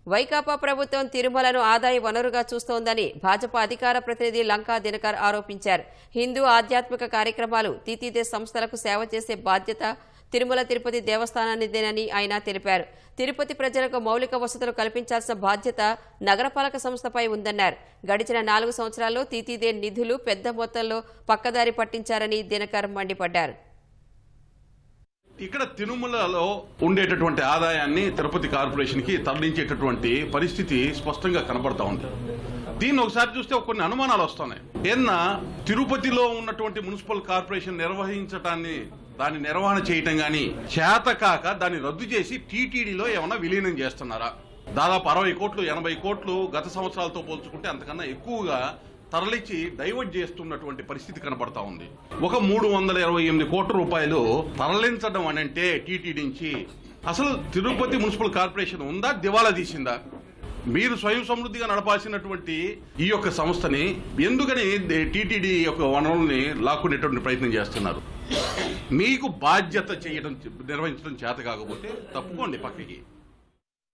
వైకాపా ప్రభుత్వం తిరుమలను ఆదాయ వనరుగా చూస్తోందని భాజపా అధికార ప్రతినిధి లంకా దినకర్ ఆరోపించారు హిందూ ఆధ్యాత్మిక కార్యక్రమాలు తీతీదే సంస్థలకు సేవ చేసే బాధ్యత తిరుమల తిరుపతి దేవస్థానానిదేనని ఆయన తెలిపారు తిరుపతి ప్రజలకు మౌలిక వసతులు కల్పించాల్సిన బాధ్యత నగరపాలక సంస్థపై ఉందన్నారు గడిచిన నాలుగు సంవత్సరాల్లో తీతీదే నిధులు పెద్ద మొత్తంలో పక్కదారి పట్టించారని దినకర్ మండిపడ్డారు ఇక్కడ తిరుమలలో ఉండేటటువంటి ఆదాయాన్ని తిరుపతి కార్పొరేషన్ కి తరలించేటటువంటి పరిస్థితి స్పష్టంగా కనబడతా ఉంది దీన్ని ఒకసారి చూస్తే కొన్ని అనుమానాలు వస్తున్నాయి ఏదన్నా తిరుపతిలో ఉన్నటువంటి మున్సిపల్ కార్పొరేషన్ నిర్వహించటాన్ని దాని నిర్వహణ చేయటం గాని చేతకాక దాన్ని రద్దు చేసి టీటీడీలో ఏమైనా విలీనం చేస్తున్నారా దాదాపు అరవై కోట్లు ఎనభై కోట్లు గత సంవత్సరాలతో పోల్చుకుంటే అంతకన్నా ఎక్కువగా తరలించి డైవర్ట్ చేస్తున్నటువంటి పరిస్థితి కనబడతా ఉంది ఒక మూడు వందల ఇరవై ఎనిమిది కోట్ల రూపాయలు తరలించడం అని అంటే టీటీడీ నుంచి అసలు తిరుపతి మున్సిపల్ కార్పొరేషన్ ఉందా దివాలా తీసిందా మీరు స్వయం సమృద్ధిగా నడపాల్సినటువంటి ఈ యొక్క సంస్థని ఎందుకని టీటీడీ యొక్క వనరుల్ని లాక్కునేటువంటి ప్రయత్నం చేస్తున్నారు మీకు బాధ్యత చేయడం నిర్వహించడం చేత కాకపోతే తప్పుకోండి పక్కకి